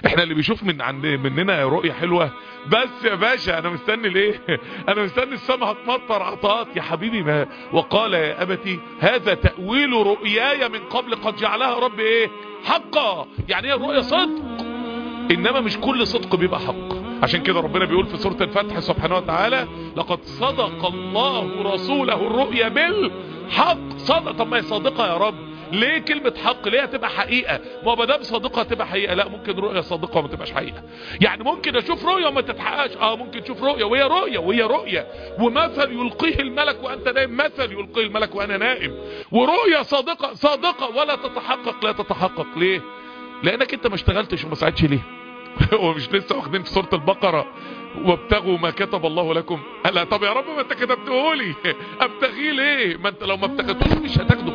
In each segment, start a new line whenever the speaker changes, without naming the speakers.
احنا اللي بيشوف من عند مننا رؤية حلوة بس يا باشا انا مستني ليه انا مستني السماء هتمطر عطاءات يا حبيبي ما وقال يا ابتي هذا تأويل رؤياي من قبل قد جعلها رب ايه حقا يعني هي الرؤية صدق انما مش كل صدق بيبقى حق عشان كده ربنا بيقول في سورة الفتح سبحانه وتعالى لقد صدق الله رسوله الرؤيا بالحق صدق طب ما هي صادقة يا رب ليه كلمة حق ليه هتبقى حقيقة ما ما دام صادقة هتبقى حقيقة لا ممكن رؤية صادقة وما تبقاش حقيقة يعني ممكن اشوف رؤية وما تتحققش اه ممكن تشوف رؤية وهي رؤية وهي رؤية ومثل يلقيه الملك وانت نائم مثل يلقيه الملك وانا نائم ورؤية صادقة صادقة ولا تتحقق لا تتحقق ليه لانك انت ما اشتغلتش وما ساعدش ليه هو مش لسه واخدين في سورة البقرة وابتغوا ما كتب الله لكم لا طب يا رب ما انت كتبته لي ابتغيه ليه ما انت لو ما ابتغيتوش مش هتاخده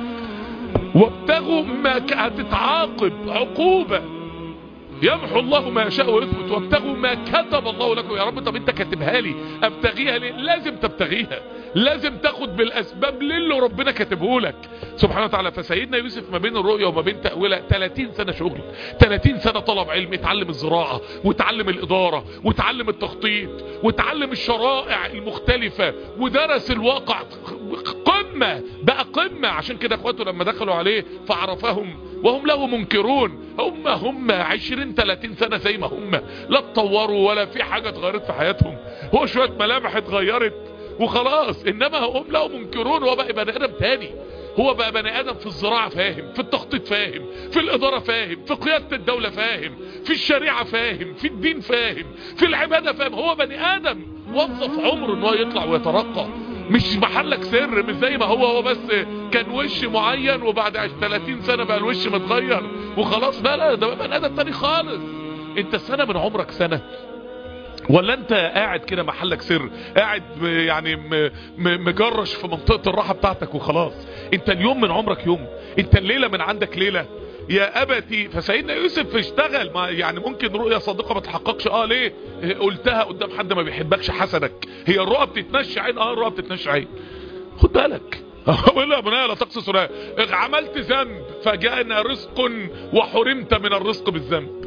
وابتغوا ما ك... هتتعاقب عقوبة يمحو الله ما يشاء ويثبت وابتغوا ما كتب الله لكم يا رب طب انت كاتبها لي ابتغيها ليه لازم تبتغيها لازم تاخد بالاسباب للي ربنا كاتبه لك سبحانه وتعالى فسيدنا يوسف ما بين الرؤية وما بين تأويلها 30 سنة شغل 30 سنة طلب علم اتعلم الزراعة وتعلم الإدارة وتعلم التخطيط وتعلم الشرائع المختلفة ودرس الواقع قمة بقى قمة عشان كده اخواته لما دخلوا عليه فعرفهم وهم له منكرون هم هم 20 30 سنة زي ما هم لا اتطوروا ولا في حاجة اتغيرت في حياتهم هو شوية ملامح اتغيرت وخلاص انما هم له منكرون هو بقى بني ادم تاني هو بقى بني ادم في الزراعة فاهم في التخطيط فاهم في الادارة فاهم في قيادة الدولة فاهم في الشريعة فاهم في الدين فاهم في العبادة فاهم هو بني ادم وظف عمره ان هو يطلع ويترقى مش محلك سر مش زي ما هو هو بس كان وش معين وبعد 30 سنة بقى الوش متغير وخلاص لا لا ده بني ادم تاني خالص انت سنة من عمرك سنة ولا انت قاعد كده محلك سر قاعد يعني مجرش في منطقة الراحة بتاعتك وخلاص انت اليوم من عمرك يوم انت الليلة من عندك ليلة يا ابتي فسيدنا يوسف اشتغل ما يعني ممكن رؤية صادقة ما تحققش اه ليه قلتها قدام حد ما بيحبكش حسدك هي الرؤى بتتنشى عين اه الرؤى بتتنشى عين خد بالك ولا يا بنايا لا تقصص ولا عملت ذنب فجاءنا رزق وحرمت من الرزق بالذنب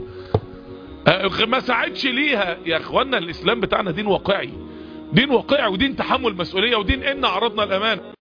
ما ساعدش ليها يا اخوانا الاسلام بتاعنا دين واقعي دين واقعي ودين تحمل مسؤولية ودين ان عرضنا الامان